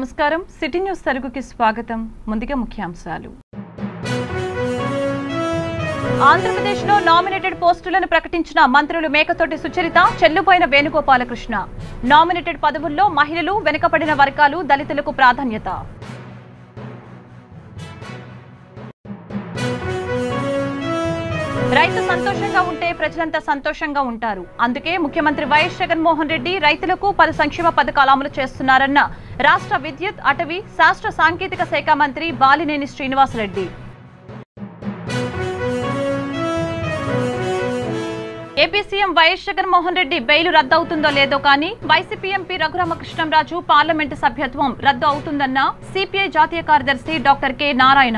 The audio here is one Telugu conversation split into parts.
నమస్కారం సిటీ న్యూస్ తెలుగుకి స్వాగతం ముందుగా ముఖ్యాంశాలు ఆంధ్రప్రదేశ్లో నామినేటెడ్ పోస్టులను ప్రకటించిన మంత్రులు మేకతోటి సుచరిత చెల్లుపోయిన వేణుగోపాలకృష్ణ నామినేటెడ్ పదవుల్లో మహిళలు వెనుకబడిన వర్గాలు దళితులకు ప్రాధాన్యత రైతు సంతోషంగా ఉంటే ప్రజలంతా సంతోషంగా ఉంటారు అందుకే ముఖ్యమంత్రి వైఎస్ జగన్మోహన్ రెడ్డి రైతులకు పలు సంక్షేమ పథకాలు అమలు చేస్తున్నారన్న రాష్ట్ర విద్యుత్ అటవీ శాస్త్ర సాంకేతిక శాఖ మంత్రి Balineni Srinivasa Reddy AP CM YS Jaganmohan Reddy bail రద్దు అవుతుందో లేదో కానీ వైసీపీ ఎంపీ రఘురామకృష్ణంరాజు పార్లమెంటు సభ్యత్వం రద్దు అవుతుందన్న సిపిఐ జాతీయ కార్యదర్శి డాక్టర్ కె నారాయణ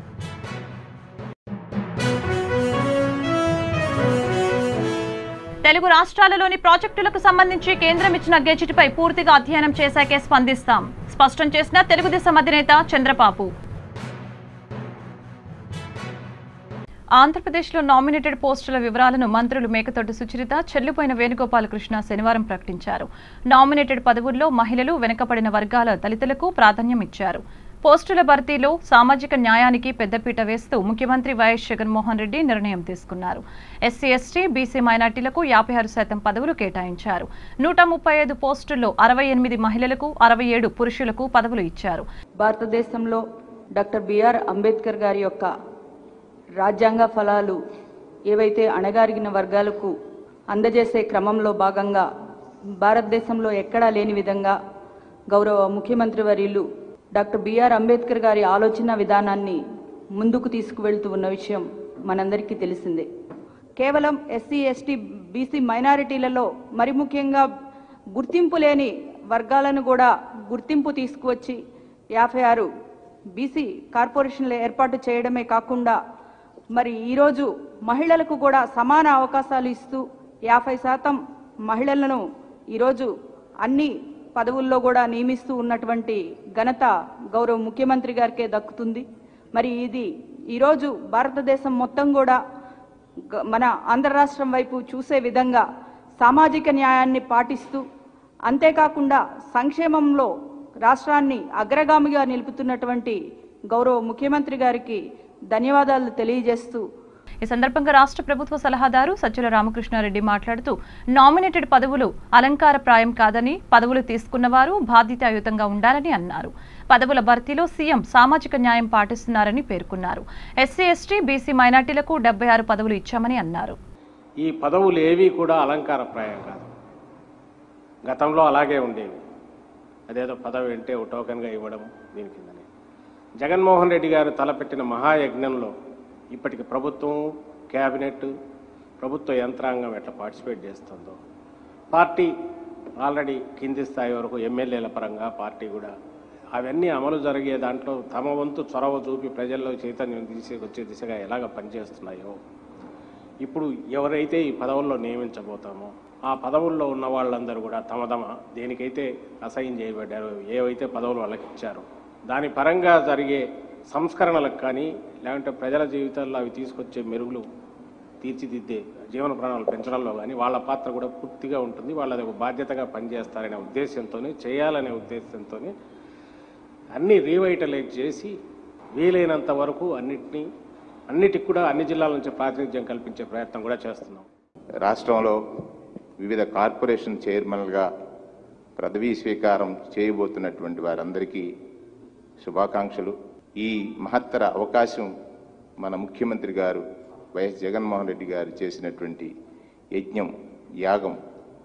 తెలుగు రాష్ట్రాలలోని ప్రాజెక్టులకు సంబంధించి కేంద్రం ఇచ్చిన గెజిట్పై పూర్తిగా అధ్యయనం చేశాకే స్పందిస్తాం స్పష్టం చేసిన తెలుగుదేశం అధినేత చంద్రబాబు ఆంధ్రప్రదేశ్లో నామినేటెడ్ పోస్టుల వివరాలను మంత్రులు మేకతోటి సుచరిత చెల్లిపోయిన వేణుగోపాలకృష్ణ శనివారం ప్రకటించారు నామినేటెడ్ పదవుల్లో మహిళలు వెనుకబడిన వర్గాల దళితులకు ప్రాధాన్యం ఇచ్చారు పోస్టుల భర్తీలో సామాజిక న్యాయానికి పెద్దపీట వేస్తూ ముఖ్యమంత్రి వైఎస్ జగన్మోహన్ రెడ్డి నిర్ణయం తీసుకున్నారు ఎస్సీ ఎస్టీ బీసీ మైనార్టీలకు యాభై ఆరు శాతం పదవులు కేటాయించారు నూట ముప్పై ఐదు పోస్టుల్లో అరవై ఎనిమిది మహిళలకు అరవై ఏడు పురుషులకు పదవులు ఇచ్చారు భారతదేశంలో డాక్టర్ బిఆర్ అంబేద్కర్ గారి యొక్క రాజ్యాంగ ఫలాలు ఏవైతే అణగారిన వర్గాలకు అందజేసే క్రమంలో భాగంగా భారతదేశంలో ఎక్కడా లేని విధంగా గౌరవ ముఖ్యమంత్రి వర్యులు డాక్టర్ బిఆర్ అంబేద్కర్ గారి ఆలోచన విధానాన్ని ముందుకు తీసుకువెళ్తూ ఉన్న విషయం మనందరికీ తెలిసిందే కేవలం ఎస్సీ ఎస్టీ బీసీ మైనారిటీలలో మరి ముఖ్యంగా గుర్తింపు లేని వర్గాలను కూడా గుర్తింపు తీసుకువచ్చి యాభై ఆరు బీసీ కార్పొరేషన్లు ఏర్పాటు చేయడమే కాకుండా మరి ఈరోజు మహిళలకు కూడా సమాన అవకాశాలు ఇస్తూ యాభై శాతం మహిళలను ఈరోజు అన్ని పదవుల్లో కూడా నియమిస్తూ ఉన్నటువంటి ఘనత గౌరవ ముఖ్యమంత్రి గారికే దక్కుతుంది మరి ఇది ఈరోజు భారతదేశం మొత్తం కూడా గ- మన ఆంధ్ర రాష్ట్రం వైపు చూసే విధంగా సామాజిక న్యాయాన్ని పాటిస్తూ అంతేకాకుండా సంక్షేమంలో రాష్ట్రాన్ని అగ్రగామిగా నిలుపుతున్నటువంటి గౌరవ ముఖ్యమంత్రి గారికి ధన్యవాదాలు తెలియజేస్తూ ఈ సందర్భంగా రాష్ట్ర ప్రభుత్వ సలహాదారు సజ్జల రామకృష్ణారెడ్డి మాట్లాడుతూ నామినేటెడ్ పదవులు అలంకార ప్రాయం కాదని పదవులు తీసుకున్నవారు బాధ్యతాయుతంగా ఉండాలని అన్నారు పదవుల భర్తీలో సీఎం సామాజిక న్యాయం పాటిస్తున్నారని పేర్కొన్నారు ఎస్సీ ఎస్టీ బీసీ మైనార్టీలకు డెబ్బై ఆరు పదవులు ఇచ్చామని అన్నారు ఈ పదవులు ఏవి కూడా అలంకారప్రాయం కాదు గతంలో అలాగే ఉండేవి అదేదో పదవి అంటే ఒక టోకన్గా ఇవ్వడం దీని కిందనే జగన్మోహన్ రెడ్డి గారు తలపెట్టిన మహాయజ్ఞంలో ఇప్పటికి ప్రభుత్వం క్యాబినెట్ ప్రభుత్వ యంత్రాంగం ఎట్లా పార్టిసిపేట్ చేస్తుందో పార్టీ ఆల్రెడీ కింది స్థాయి వరకు ఎమ్మెల్యేల పరంగా పార్టీ కూడా అవన్నీ అమలు జరిగే దాంట్లో తమ వంతు చొరవ చూపి ప్రజల్లో చైతన్యం తీసుకొచ్చే దిశగా ఎలాగ పనిచేస్తున్నాయో ఇప్పుడు ఎవరైతే ఈ పదవుల్లో నియమించబోతామో ఆ పదవుల్లో ఉన్న వాళ్ళందరూ కూడా తమ తమ దేనికైతే అసైన్ చేయబడ్డారో ఏవైతే పదవులు వాళ్ళకి ఇచ్చారో దాని పరంగా జరిగే సంస్కరణలకు కానీ లేకుంటే ప్రజల జీవితాల్లో అవి తీసుకొచ్చే మెరుగులు తీర్చిదిద్దే జీవన ప్రాణాలు పెంచడంలో కానీ వాళ్ళ పాత్ర కూడా పూర్తిగా ఉంటుంది వాళ్ళది ఒక బాధ్యతగా పనిచేస్తారనే ఉద్దేశంతోనే చేయాలనే ఉద్దేశంతోనే అన్ని రీవైటలైజ్ చేసి వీలైనంత వరకు అన్నిటినీ అన్నిటికి కూడా అన్ని జిల్లాల నుంచి ప్రాతినిధ్యం కల్పించే ప్రయత్నం కూడా చేస్తున్నాం రాష్ట్రంలో వివిధ కార్పొరేషన్ చైర్మన్లుగా పదవీ స్వీకారం చేయబోతున్నటువంటి వారందరికీ శుభాకాంక్షలు ఈ మహత్తర అవకాశం మన ముఖ్యమంత్రి గారు వైఎస్ జగన్మోహన్ రెడ్డి గారు చేసినటువంటి యజ్ఞం యాగం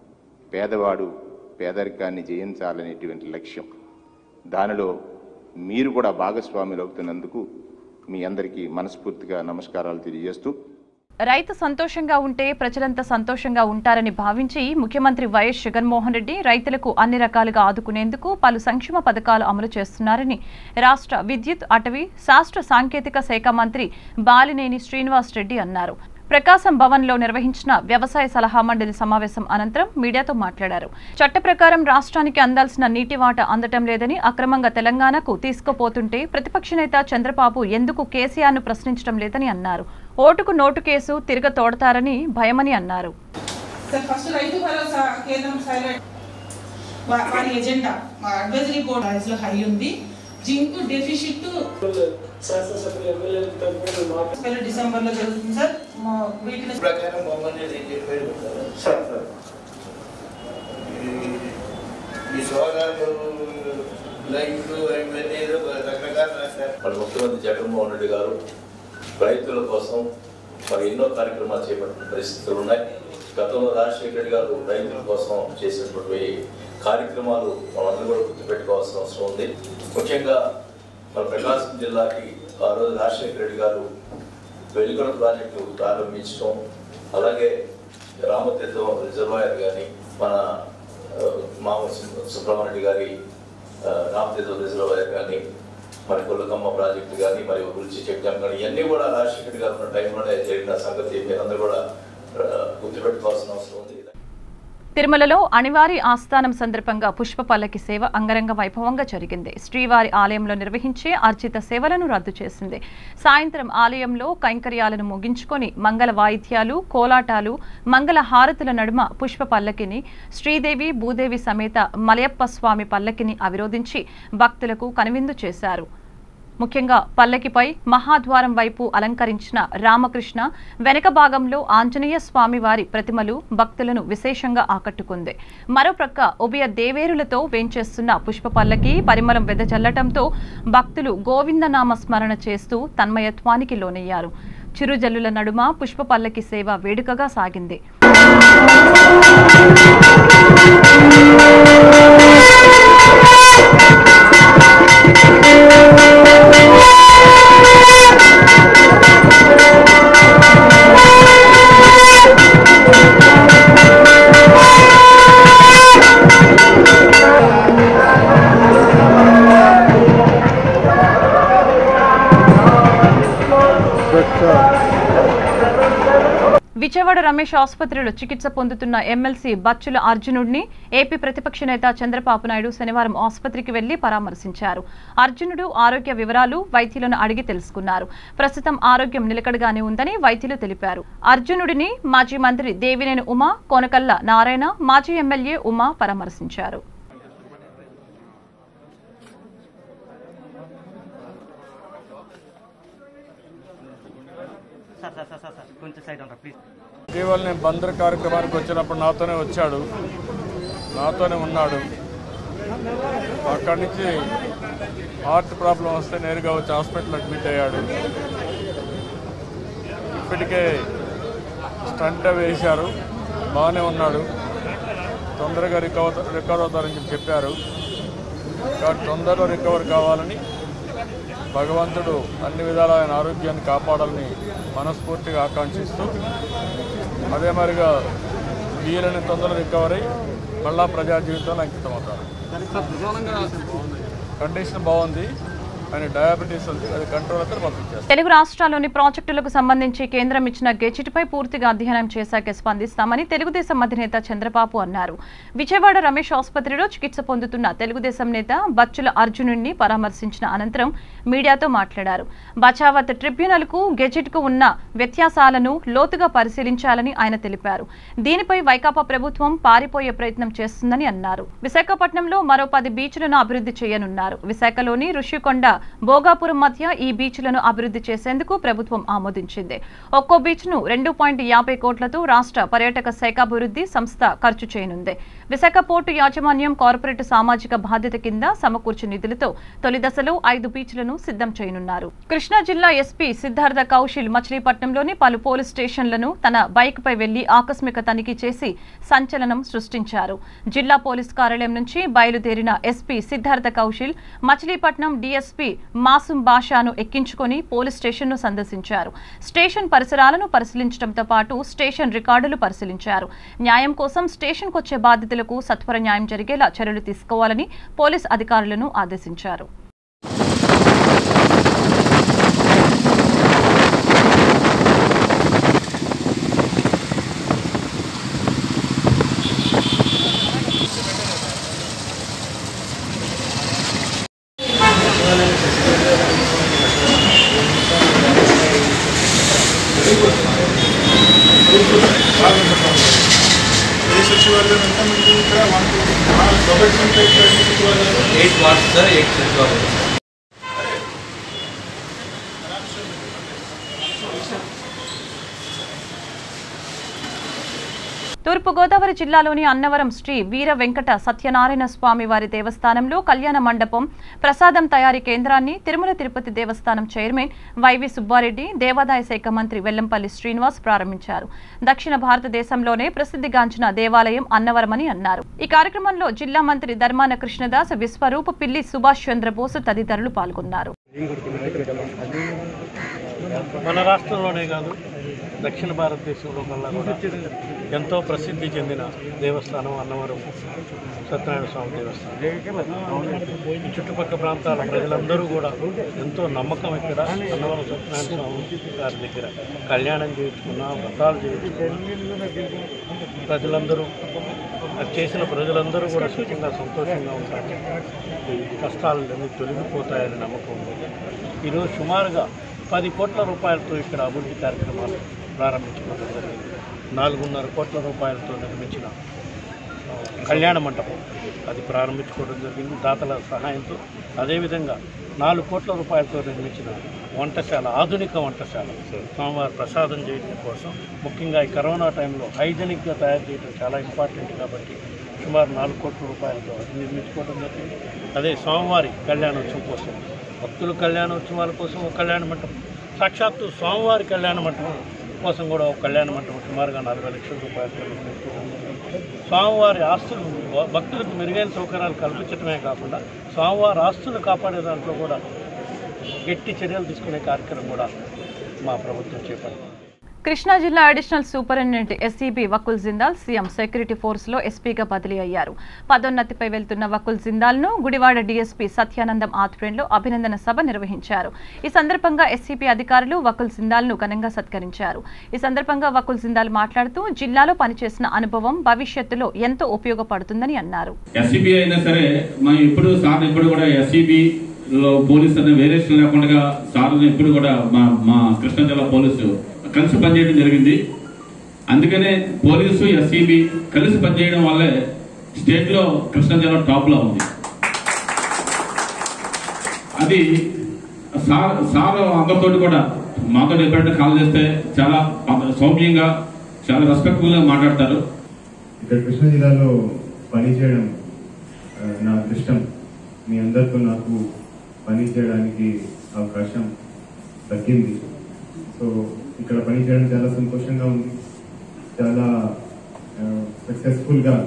పేదవాడు పేదరికాన్ని జయించాలనేటువంటి లక్ష్యం దానిలో మీరు కూడా భాగస్వాములు అవుతున్నందుకు మీ అందరికీ మనస్ఫూర్తిగా నమస్కారాలు తెలియజేస్తూ రైతు సంతోషంగా ఉంటే ప్రజలంతా సంతోషంగా ఉంటారని భావించి ముఖ్యమంత్రి వైఎస్ జగన్మోహన్ రెడ్డి రైతులకు అన్ని రకాలుగా ఆదుకునేందుకు పలు సంక్షేమ పథకాలు అమలు చేస్తున్నారని రాష్ట్ర విద్యుత్ అటవీ శాస్త్ర సాంకేతిక శాఖ మంత్రి బాలినేని శ్రీనివాస్ రెడ్డి అన్నారు ప్రకాశం భవన్లో నిర్వహించిన వ్యవసాయ సలహా మండలి సమావేశం అనంతరం మీడియాతో మాట్లాడారు చట్ట ప్రకారం రాష్ట్రానికి అందాల్సిన నీటి వాటా అందటం లేదని అక్రమంగా తెలంగాణకు తీసుకుపోతుంటే ప్రతిపక్ష నేత చంద్రబాబు ఎందుకు కేసీఆర్ను ప్రశ్నించడం లేదని అన్నారు ఓటుకు నోటు కేసు తిరగ తోడతారని భయమని అన్నారు సార్ ఫస్ట్ రైతు భరోసా కేంద్రం సైలెంట్ వా- వారి ఎజెండా మా అడ్వైజరీ బోర్డ్ లో హై ఉంది జింక్ డెఫిషిట్ డిసెంబర్ లో జరుగుతుంది సార్ మా వీక్నెస్ ప్రకారం మమ్మల్ని రిజిస్టర్ ఉంటారు సార్ సార్ ఈ- ఈ సోలార్లు లైట్లు ఇవన్నీ ఏదో రకరకాల రాశారు మన ముఖ్యమంత్రి జగన్మోహన్ రెడ్డి గారు రైతుల కోసం మరి ఎన్నో కార్యక్రమాలు చేపట్టిన పరిస్థితులు ఉన్నాయి గతంలో రాజశేఖర రెడ్డి గారు రైతుల కోసం చేసినటువంటి కార్యక్రమాలు మనందరూ కూడా గుర్తుపెట్టుకోవాల్సిన అవసరం ఉంది ముఖ్యంగా మన ప్రకాశం జిల్లాకి ఆ రోజు రాజశేఖర రెడ్డి గారు వెలుగుల ప్రాజెక్టు ప్రారంభించడం అలాగే రామతీర్థం రిజర్వాయర్ కానీ మన ఆ, మామ సు- సుబ్రహ్మణ్యుడి గారి ఆ, రామతీర్థం రిజర్వాయర్ కానీ మరి కొల్లకమ్మ ప్రాజెక్టు కానీ మరి రుచి చెక్ డ్యామ్ కానీ ఇవన్నీ కూడా రాజశేఖర్ గారు ఉన్న టైంలోనే జరిగిన సంగతి మీరందరూ కూడా ఆ, గుర్తుపెట్టుకోవాల్సిన అవసరం ఉంది తిరుమలలో అనివారి ఆస్థానం సందర్భంగా పుష్ప పల్లకి సేవ అంగరంగ వైభవంగా జరిగింది శ్రీవారి ఆలయంలో నిర్వహించే అర్జిత సేవలను రద్దు చేసింది సాయంత్రం ఆలయంలో కైంకర్యాలను ముగించుకొని మంగళ వాయిద్యాలు కోలాటాలు మంగళ హారతుల నడుమ పుష్ప పల్లకిని శ్రీదేవి భూదేవి సమేత మలయప్ప స్వామి పల్లకిని అవిరోధించి భక్తులకు కనువిందు చేశారు ముఖ్యంగా పల్లకిపై మహాద్వారం వైపు అలంకరించిన రామకృష్ణ వెనక భాగంలో ఆంజనేయ స్వామి వారి ప్రతిమలు భక్తులను విశేషంగా ఆకట్టుకుంది మరోప్రక్క ఉభయ దేవేరులతో వేంచేస్తున్న పుష్ప పల్లకి పరిమళం వెదజల్లటంతో భక్తులు గోవిందనామ స్మరణ చేస్తూ తన్మయత్వానికి లోనయ్యారు చిరుజల్లుల నడుమ పుష్ప పల్లకి సేవ వేడుకగా సాగింది విజయవాడ రమేష్ ఆసుపత్రిలో చికిత్స పొందుతున్న ఎమ్మెల్సీ బచ్చుల అర్జునుడిని ఏపీ ప్రతిపక్ష నేత చంద్రబాబు నాయుడు శనివారం ఆసుపత్రికి వెళ్లి పరామర్శించారు అర్జునుడు ఆరోగ్య వివరాలు వైద్యులను అడిగి తెలుసుకున్నారు ప్రస్తుతం ఆరోగ్యం నిలకడగానే ఉందని వైద్యులు తెలిపారు అర్జునుడిని మాజీ మంత్రి దేవినేని ఉమా కొనకల్ల నారాయణ మాజీ ఎమ్మెల్యే ఉమా పరామర్శించారు sir sir sir sir sir కొంచెం సైడ్ ఉంటారు ప్లీజ్ ఇటీవల నేను బందర్ కార్యక్రమానికి వచ్చినప్పుడు నాతోనే వచ్చాడు నాతోనే ఉన్నాడు అక్కడి నుంచి హార్ట్ ప్రాబ్లం వస్తే నేరుగా వచ్చి హాస్పిటల్ అడ్మిట్ అయ్యాడు ఇప్పటికే స్టంట్ వేశారు బాగానే ఉన్నాడు తొందరగా రికవర్ రికవర్ అవుతారని చెప్పి చెప్పారు కాబట్టి తొందరలో రికవర్ కావాలని భగవంతుడు అన్ని విధాల ఆయన ఆరోగ్యాన్ని కాపాడాలని మనస్ఫూర్తిగా ఆకాంక్షిస్తూ అదే మరిగా వీలని తొందరగా రికవర్ అయ్యి మళ్ళా ప్రజా జీవితంలో అంకితం అవుతారు కండిషన్ బాగుంది ఆయన డయాబెటీస్ ఉంది అది కంట్రోల్ అయితే పంపించేస్తారు తెలుగు రాష్ట్రాల్లోని ప్రాజెక్టులకు సంబంధించి కేంద్రం ఇచ్చిన గెజిట్పై పూర్తిగా అధ్యయనం చేశాకే స్పందిస్తామని తెలుగుదేశం అధినేత చంద్రబాబు అన్నారు విజయవాడ రమేష్ ఆసుపత్రిలో చికిత్స పొందుతున్న తెలుగుదేశం నేత బచ్చుల అర్జునుడిని పరామర్శించిన అనంతరం మీడియాతో మాట్లాడారు బచావత్ ట్రిబ్యునల్కు గెజిట్కు ఉన్న వ్యత్యాసాలను లోతుగా పరిశీలించాలని ఆయన తెలిపారు దీనిపై వైకాపా ప్రభుత్వం పారిపోయే ప్రయత్నం చేస్తుందని అన్నారు విశాఖపట్నంలో మరో పది బీచ్లను అభివృద్ధి చేయనున్నారు విశాఖలోని ఋషికొండ భోగాపురం మధ్య ఈ బీచ్లను అభివృద్ధి చేసేందుకు ప్రభుత్వం ఆమోదించింది ఒక్కో బీచ్ ను రెండు పాయింట్ యాభై కోట్లతో రాష్ట్ర పర్యాటక శాఖ అభివృద్ధి సంస్థ ఖర్చు చేయనుంది విశాఖ పోర్టు యాజమాన్యం కార్పొరేట్ సామాజిక బాధ్యత కింద సమకూర్చు నిధులతో తొలి దశలో ఐదు బీచ్లను సిద్ధం చేయనున్నారు కృష్ణా జిల్లా ఎస్పీ సిద్ధార్థ కౌశిల్ మచిలీపట్నంలోని పలు పోలీస్ స్టేషన్లను తన బైక్ పై వెళ్లి ఆకస్మిక తనిఖీ చేసి సంచలనం సృష్టించారు జిల్లా పోలీస్ కార్యాలయం నుంచి బయలుదేరిన ఎస్పీ సిద్ధార్థ కౌశిల్ మచిలీపట్నం డీఎస్పీ మాసూం బాషాను ఎక్కించుకొని పోలీస్ స్టేషన్ను సందర్శించారు స్టేషన్ పరిసరాలను పరిశీలించడంతో పాటు స్టేషన్ రికార్డులు పరిశీలించారు న్యాయం కోసం స్టేషన్కు వచ్చే బాధితులకు సత్వర న్యాయం జరిగేలా చర్యలు తీసుకోవాలని పోలీస్ అధికారులను ఆదేశించారు సచివాలయం ఎంతమంది ఇక్కడ వన్ టూ నాలుగు గవర్నమెంట్ ఉంటాయి ఇక్కడ ఎన్ని సచివాలయాలు ఎయిట్ వార్డ్స్ సార్ ఎయిట్ సచివాలయం తూర్పుగోదావరి జిల్లాలోని అన్నవరం శ్రీ వీర వెంకట సత్యనారాయణ స్వామి వారి దేవస్థానంలో కళ్యాణ మండపం ప్రసాదం తయారీ కేంద్రాన్ని తిరుమల తిరుపతి దేవస్థానం చైర్మన్ వైవి సుబ్బారెడ్డి దేవాదాయ శాఖ మంత్రి వెల్లంపల్లి శ్రీనివాస్ ప్రారంభించారు దక్షిణ భారతదేశంలోనే ప్రసిద్ధిగాంచిన దేవాలయం అన్నవరమని అన్నారు ఈ కార్యక్రమంలో జిల్లా మంత్రి ధర్మాన కృష్ణదాస్ విశ్వరూప్ పిల్లి సుభాష్ చంద్రబోస్ తదితరులు పాల్గొన్నారు మన రాష్ట్రంలోనే కాదు దక్షిణ భారతదేశంలో కల్లా కూడా ఎంతో ప్రసిద్ధి చెందిన దేవస్థానం అన్నవరం సత్యనారాయణ స్వామి దేవస్థానం ఈ చుట్టుపక్కల ప్రాంతాల ప్రజలందరూ కూడా ఎంతో నమ్మకం ఇక్కడ అన్నవరం సత్యనారాయణ స్వామి గారి దగ్గర కళ్యాణం చేయించుకున్నా వ్రతాలు చేయించుకున్నా ప్రజలందరూ అది చేసిన ప్రజలందరూ కూడా సుఖంగా సంతోషంగా ఉంటారు ఈ కష్టాలన్నీ తొలగిపోతాయని నమ్మకం ఉంది ఈరోజు సుమారుగా పది కోట్ల రూపాయలతో ఇక్కడ అభివృద్ధి కార్యక్రమాలు ప్రారంభించుకోవడం జరిగింది నాలుగున్నర కోట్ల రూపాయలతో నిర్మించిన ఆ, కళ్యాణ మంటపం అది ప్రారంభించుకోవడం జరిగింది దాతల సహాయంతో అదేవిధంగా నాలుగు కోట్ల రూపాయలతో నిర్మించిన వంటశాల ఆధునిక వంటశాల స్వామివారి ప్రసాదం చేయడం కోసం ముఖ్యంగా ఈ కరోనా టైంలో హైజెనిక్గా తయారు చేయడం చాలా ఇంపార్టెంట్ కాబట్టి సుమారు నాలుగు కోట్ల రూపాయలతో అది నిర్మించుకోవడం జరిగింది అదే స్వామివారి కళ్యాణోత్సవం కోసం భక్తుల కళ్యాణోత్సవాల కోసం ఒక కళ్యాణ మంటపం సాక్షాత్తు స్వామివారి కళ్యాణ మంటపం కోసం కూడా ఒక కళ్యాణ మంటపం సుమారుగా నలభై లక్షల రూపాయలతో నిర్మించుకోవడం జరిగింది. స్వామివారి ఆస్తులు భ- భక్తులకు మెరుగైన సౌకర్యాలు కల్పించడమే కాకుండా స్వామివారి ఆస్తులు కాపాడే దాంట్లో కూడా గట్టి చర్యలు తీసుకునే కార్యక్రమం కూడా మా ప్రభుత్వం చేపట్టింది కృష్ణా జిల్లా additional superintendent SCB Vakul Jindal CM security force లో ఎస్పీగా బదిలీ అయ్యారు పదోన్నతిపై వెళ్తున్న వకుల్ జిందాల్ ను గుడివాడ డీఎస్పీ సత్యానందం ఆధ్వర్యంలో అభినందన సభ నిర్వహించారు ఈ సందర్భంగా ఎస్సీపీ అధికారులు వకుల్ జిందాల్ ను ఘనంగా సత్కరించారు ఈ సందర్భంగా వకుల్ జిందాల్ మాట్లాడుతూ జిల్లాలో పనిచేసిన అనుభవం భవిష్యత్తులో ఎంతో ఉపయోగపడుతుందని అన్నారు ఎస్సీబీ అయినా సరే మనం ఎప్పుడు సార్ ఎప్పుడు కూడా ఎస్సీబీ లో పోలీస్ అనే వేరియేషన్ లేకుండా సార్ ఎప్పుడు కూడా మా మా కృష్ణా జిల్లా పోలీసు కలిసి పనిచేయడం జరిగింది అందుకనే పోలీసు ఎస్సీబీ కలిసి పనిచేయడం వల్లే స్టేట్ లో కృష్ణా జిల్లా టాప్ లో ఉంది అది సార్ సార్ అందరితోటి కూడా మాతో ఎప్పుడైనా కాల్ చేస్తే చాలా సౌమ్యంగా చాలా రెస్పెక్ట్ఫుల్ గా మాట్లాడతారు ఇక్కడ కృష్ణా జిల్లాలో పనిచేయడం ఆ, నా అదృష్టం మీ అందరితో నాకు పని చేయడానికి అవకాశం దక్కింది సో ఇక్కడ పని చేయడం చాలా సంతోషంగా ఉంది చాలా సక్సెస్ఫుల్గా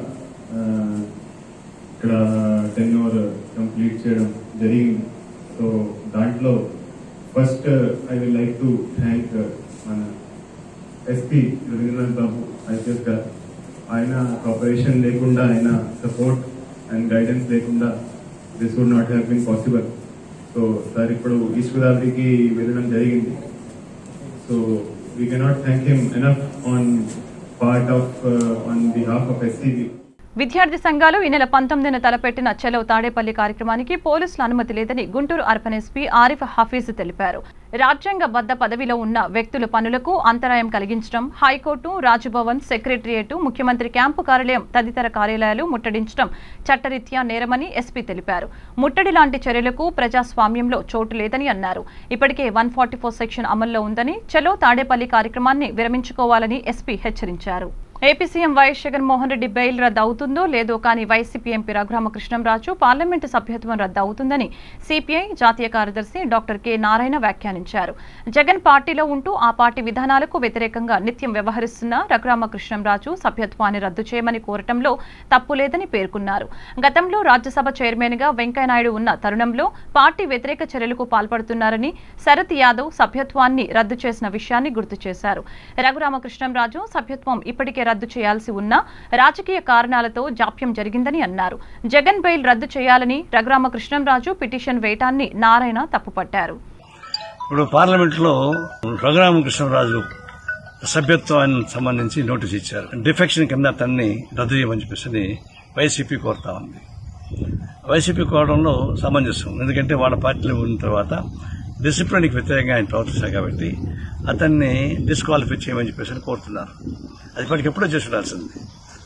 ఇక్కడ టెన్ అవర్ కంప్లీట్ చేయడం జరిగింది సో దాంట్లో first I will like to thank మన ఎస్పీ రవీంద్రనాథ్ బాబు ఐపీఎస్ గారు ఆయన కోఆపరేషన్ లేకుండా ఆయన సపోర్ట్ అండ్ గైడెన్స్ లేకుండా this would not have been possible so sir ఇప్పుడు ఈస్ట్ గోదావరికి వెళ్ళడం జరిగింది so we cannot thank him enough on part of on behalf of SCB విద్యార్థి సంఘాలు ఈ నెల పంతొమ్మిదిన తలపెట్టిన చెలవు తాడేపల్లి కార్యక్రమానికి పోలీసుల అనుమతి లేదని గుంటూరు అర్బన్ ఎస్పీ ఆరిఫ్ హఫీజ్ తెలిపారు రాజ్యాంగబద్ధ పదవిలో ఉన్న వ్యక్తుల పనులకు అంతరాయం కలిగించడం హైకోర్టు రాజ్భవన్ సెక్రటరియట్ ముఖ్యమంత్రి క్యాంపు కార్యాలయం తదితర కార్యాలయాలు ముట్టడించడం చట్టరీత్యా నేరమని ఎస్పీ తెలిపారు ముట్టడి లాంటి చర్యలకు ప్రజాస్వామ్యంలో చోటు లేదని అన్నారు ఇప్పటికే వన్ సెక్షన్ అమల్లో ఉందని చెలో తాడేపల్లి కార్యక్రమాన్ని విరమించుకోవాలని ఎస్పీ హెచ్చరించారు AP CM YS Jaganmohan Reddy bail రద్దు అవుతుందో లేదో కానీ వైసీపీ ఎంపీ రఘురామకృష్ణంరాజు పార్లమెంటు సభ్యత్వం రద్దు అవుతుందని సిపిఐ జాతీయ కార్యదర్శి డాక్టర్ కె నారాయణ వ్యాఖ్యానించారు జగన్ పార్టీలో ఉంటూ ఆ పార్టీ విధానాలకు వ్యతిరేకంగా నిత్యం వ్యవహరిస్తున్న రఘురామకృష్ణంరాజు సభ్యత్వాన్ని రద్దు చేయమని కోరటంలో తప్పు లేదని పేర్కొన్నారు గతంలో రాజ్యసభ చైర్మన్ గా వెంకయ్యనాయుడు ఉన్న తరుణంలో పార్టీ వ్యతిరేక చర్యలకు పాల్పడుతున్నారని శరత్ యాదవ్ సభ్యత్వాన్ని రద్దు చేసిన విషయాన్ని గుర్తు చేశారు రఘురామకృష్ణంరాజు సభ్యత్వం ఇప్పటికే రద్దు చేయాల్సి ఉన్నా రాజకీయ కారణాలతో జాప్యం జరిగిందని అన్నారు జగన్ బెయిల్ రద్దు చేయాలని రఘురామకృష్ణంరాజు పిటిషన్ వేయటాన్ని నారాయణ తప్పుపట్టారు ఇప్పుడు పార్లమెంట్లో రఘురామకృష్ణరాజు సభ్యత్వానికి సంబంధించి నోటీస్ ఇచ్చారు డిఫెక్షన్ కింద అతన్ని రద్దు చేయమని చెప్పేసి వైసీపీ కోరుతా ఉంది వైసీపీ కోరడంలో సమంజసం ఎందుకంటే వాళ్ళ పార్టీలో ఉన్న తర్వాత డిసిప్లిన్కి వ్యతిరేకంగా ఆయన ప్రవర్తిస్తారు కాబట్టి అతన్ని డిస్క్వాలిఫై చేయమని చెప్పేసి కోరుతున్నారు అది ఇప్పటికెప్పుడో చేసి ఉండాల్సింది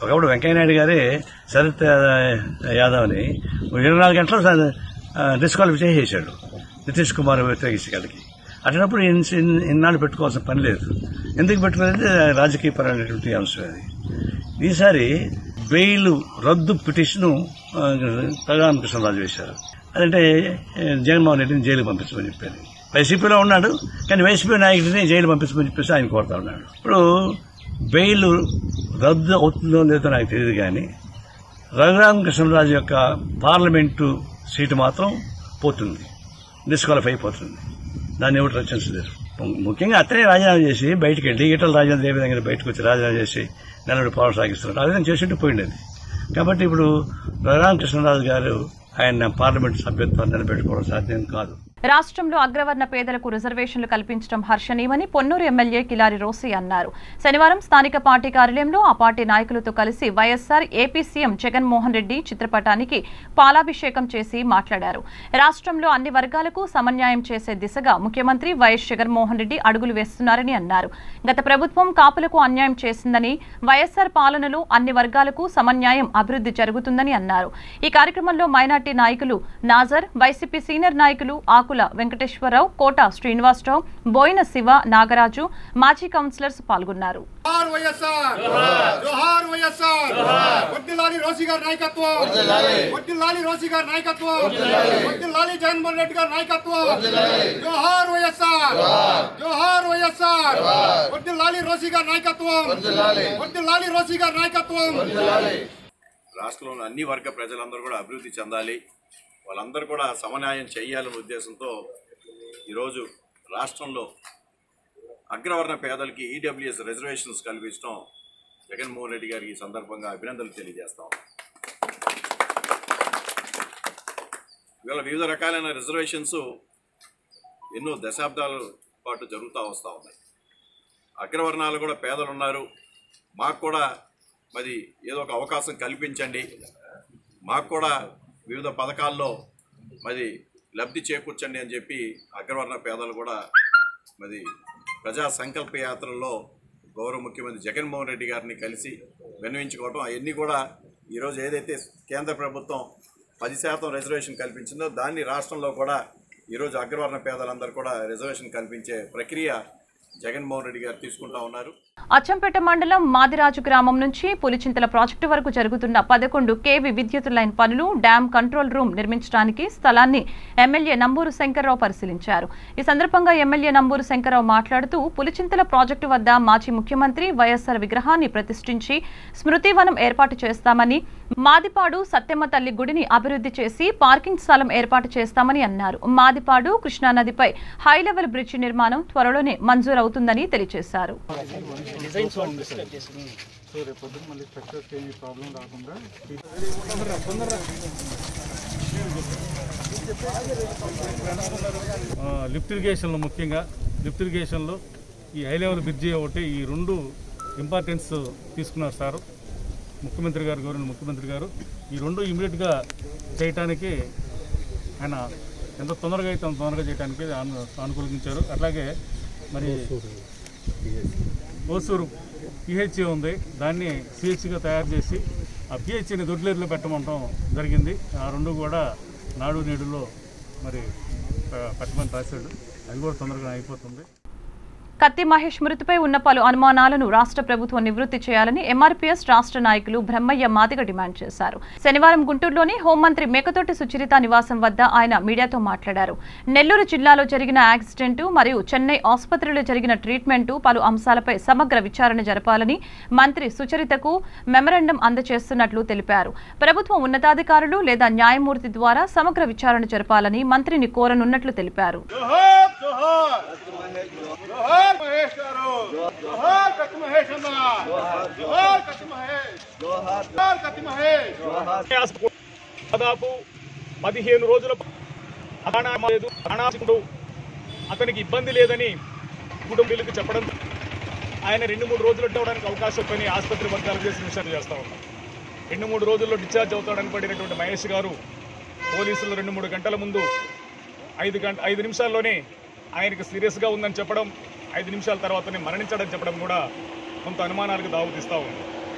ఒకప్పుడు వెంకయ్యనాయుడు గారే శరత్ యాదవ్ని ఇరవై నాలుగు గంటలు డిస్క్వాలిఫై చేసేసాడు నితీష్ కుమార్ వ్యతిరేకించగలిగి అటువంటిప్పుడు ఇన్- ఇన్- ఇన్నాళ్ళు పెట్టుకోవాల్సిన పని లేదు ఎందుకు పెట్టుకోలేదు రాజకీయపరమైనటువంటి అంశం అది ఈసారి బెయిల్ రద్దు పిటిషన్ ప్రధాన కృష్ణరాజు వేశారు అదంటే ఏ, జగన్మోహన్ రెడ్డిని జైలు పంపించమని చెప్పారు వైసీపీలో ఉన్నాడు కానీ వైసీపీ నాయకుడిని జైలు పంపించమని చెప్పేసి ఆయన కోరుతా ఉన్నాడు ఇప్పుడు బెయిల్ రద్దు అవుతుందో లేదో నాకు తెలియదు కానీ రఘురామకృష్ణరాజు యొక్క పార్లమెంటు సీటు మాత్రం పోతుంది డిస్క్వాలిఫై అయిపోతుంది దాన్ని ఎవరు రచించలేరు ముఖ్యంగా అతనే రాజీనామా చేసి బయటికి వెళ్ళి ఈటల రాజేంద్ర ఏ విధంగా బయటకు వచ్చి రాజీనామా చేసి నిలబడి పోరాటం సాగిస్తున్నాడు ఆ విధంగా చేసింటూ పోయిండేది కాబట్టి ఇప్పుడు రఘురామకృష్ణరాజు గారు ఆయన పార్లమెంట్ సభ్యత్వాన్ని నిలబెట్టుకోవడం సాధ్యం కాదు రాష్ట్రంలో అగ్రవర్ణ పేదలకు రిజర్వేషన్లు కల్పించడం హర్షణీయమని పొన్నూరు ఎమ్మెల్యే కిలారి రోసి అన్నారు శనివారం స్థానిక పార్టీ కార్యాలయంలో ఆ పార్టీ నాయకులతో కలిసి వైఎస్సార్ ఏపీ సీఎం జగన్మోహన్ రెడ్డి చిత్రపటానికి పాలాభిషేకం చేసి మాట్లాడారు రాష్ట్రంలో అన్ని వర్గాలకు సమన్యాయం చేసే దిశగా ముఖ్యమంత్రి వైఎస్ జగన్మోహన్ రెడ్డి అడుగులు వేస్తున్నారని అన్నారు గత ప్రభుత్వం కాపులకు అన్యాయం చేసిందని వైఎస్సార్ పాలనలో అన్ని వర్గాలకు సమన్యాయం అభివృద్ధి జరుగుతుందని అన్నారు ఈ కార్యక్రమంలో మైనార్టీ నాయకులు నాజర్ వైసీపీ సీనియర్ నాయకులు ఆకుల వెంకటేశ్వరరావు కోట శ్రీనివాసరావు బోయిన శివ నాగరాజు మాజీ కౌన్సిలర్స్ పాల్గొన్నారు జోహార్ వైఎస్ఆర్ జోహార్ వైఎస్ఆర్ వడ్డిల్లాలి రోసి గారి నాయకత్వం వడ్డిల్లాలి రోసి గారి నాయకత్వం వడ్డిల్లాలి జగన్మోహన్ రెడ్డి గారి నాయకత్వం జోహార్ వైఎస్ఆర్ జోహార్ వైఎస్ఆర్ వడ్డిల్లాలి రోసి గారి నాయకత్వం వడ్డిల్లాలి రోసి గారి నాయకత్వం రాష్ట్రంలోని అన్ని వర్గ ప్రజలందరూ కూడా అభివృద్ధి చెందాలి వాళ్ళందరూ కూడా సమన్యాయం చేయాలనే ఉద్దేశంతో ఈరోజు రాష్ట్రంలో అగ్రవర్ణ పేదలకి ఈడబ్ల్యూఎస్ రిజర్వేషన్స్ కల్పించడం జగన్మోహన్ రెడ్డి గారికి ఈ సందర్భంగా అభినందనలు తెలియజేస్తాం ఇవాళ వివిధ రకాలైన రిజర్వేషన్స్ ఎన్నో దశాబ్దాల పాటు జరుగుతూ వస్తూ ఉన్నాయి అగ్రవర్ణాలు కూడా పేదలు ఉన్నారు మాకు కూడా మరి ఏదో ఒక అవకాశం కల్పించండి మాకు కూడా వివిధ పథకాల్లో మరి లబ్ధి చేకూర్చండి అని చెప్పి అగ్రవర్ణ పేదలు కూడా మరి ప్రజా సంకల్ప యాత్రలో గౌరవ ముఖ్యమంత్రి జగన్మోహన్ రెడ్డి గారిని కలిసి విన్నవించుకోవటం అవన్నీ కూడా ఈరోజు ఏదైతే కేంద్ర ప్రభుత్వం పది శాతం రిజర్వేషన్ కల్పించిందో దాన్ని రాష్ట్రంలో కూడా ఈరోజు అగ్రవర్ణ పేదలందరూ కూడా రిజర్వేషన్ కల్పించే ప్రక్రియ జగన్మోహన్ రెడ్డి గారు తీసుకుంటా ఉన్నారు అచ్చంపేట మండలం మాదిరాజు గ్రామం నుంచి పులిచింతల ప్రాజెక్టు వరకు జరుగుతున్న పదకొండు కేవీ విద్యుత్ లైన్ పనులు డ్యాం కంట్రోల్ రూమ్ నిర్మించడానికి స్థలాన్ని ఎమ్మెల్యే నంబూరు శంకర్రావు పరిశీలించారు ఈ సందర్భంగా ఎమ్మెల్యే నంబూరు శంకర్రావు మాట్లాడుతూ పులిచింతల ప్రాజెక్టు వద్ద మాజీ ముఖ్యమంత్రి వైఎస్ఆర్ విగ్రహాన్ని ప్రతిష్ఠించి స్మృతివనం ఏర్పాటు చేస్తామని మాదిపాడు సత్యమ్మ తల్లి గుడిని అభివృద్ధి చేసి పార్కింగ్ స్థలం ఏర్పాటు చేస్తామని అన్నారు మాదిపాడు కృష్ణానదిపై హై లెవెల్ బ్రిడ్జి నిర్మాణం త్వరలోనే మంజూరవుతుందని తెలియజేశారు డిజైన్స్ సో రేపు పొద్దున మళ్ళీ స్ట్రక్చర్స్ ఏమి ప్రాబ్లం రాకుండా లిఫ్ట్ ఇరిగేషన్లో ముఖ్యంగా లిఫ్ట్ ఇరిగేషన్లో ఈ హై లెవెల్ బ్రిడ్జి ఒకటి ఈ రెండు ఇంపార్టెన్స్ తీసుకున్నారు సార్ ముఖ్యమంత్రి గారు గౌరవ ముఖ్యమంత్రి గారు ఈ రెండు ఇమీడియట్గా చేయటానికి ఆయన ఎంత తొందరగా అయితే అంత తొందరగా చేయడానికి అను- అనుకూలించారు అట్లాగే మరి ఓసూరు పిహెచ్సి ఉంది దాన్ని సిహెచ్సిగా తయారు చేసి ఆ పిహెచ్సిని దొడ్లేరులో పెట్టమంటాం జరిగింది ఆ రెండు కూడా నాడు నేడులో మరి ప- పెట్టమని రాశాడు అది కూడా తొందరగా అయిపోతుంది కత్తి మహేష్ మృతిపై ఉన్న పలు అనుమానాలను రాష్ట్ర ప్రభుత్వం నివృత్తి చేయాలని ఎంఆర్పీఎస్ రాష్ట్ర నాయకులు బ్రహ్మయ్య మాదిగ డిమాండ్ చేశారు శనివారం గుంటూరులోని హోంమంత్రి మేకతోటి సుచరిత నివాసం వద్ద ఆయన మీడియాతో మాట్లాడారు నెల్లూరు జిల్లాలో జరిగిన యాక్సిడెంట్ మరియు చెన్నై ఆసుపత్రిలో జరిగిన ట్రీట్మెంట్ పలు అంశాలపై సమగ్ర విచారణ జరపాలని మంత్రి సుచరితకు మెమరాండం అందజేస్తున్నట్లు తెలిపారు ప్రభుత్వం ఉన్నతాధికారులు లేదా న్యాయమూర్తి ద్వారా సమగ్ర విచారణ జరపాలని మంత్రిని కోరనున్నట్లు తెలిపారు జోహార్ జోహార్ జోహార్ మహేష్ గారు జోహార్ కత్తి మహేష్ అన్న జోహార్ కత్తి మహేష్ జోహార్ కత్తి మహేష్ దాదాపు పదిహేను రోజుల ప్రాణా లేదు ప్రాణాశకుడు అతనికి ఇబ్బంది లేదని కుటుంబీలకు చెప్పడం ఆయన రెండు మూడు రోజులు ఉండడానికి అవకాశం పని ఆసుపత్రి వర్గాలు చేసి విచారణ చేస్తా ఉన్నాం రెండు మూడు రోజుల్లో డిశ్చార్జ్ అవుతాడని పడినటువంటి మహేష్ గారు పోలీసులు రెండు మూడు గంటల ముందు ఐదు గంట ఐదు నిమిషాల్లోనే ఆయనకు సీరియస్గా ఉందని చెప్పడం ఐదు నిమిషాల తర్వాతనే మరణించాడని చెప్పడం కూడా కొంత అనుమానాలకు దావుతీస్తూ ఉంది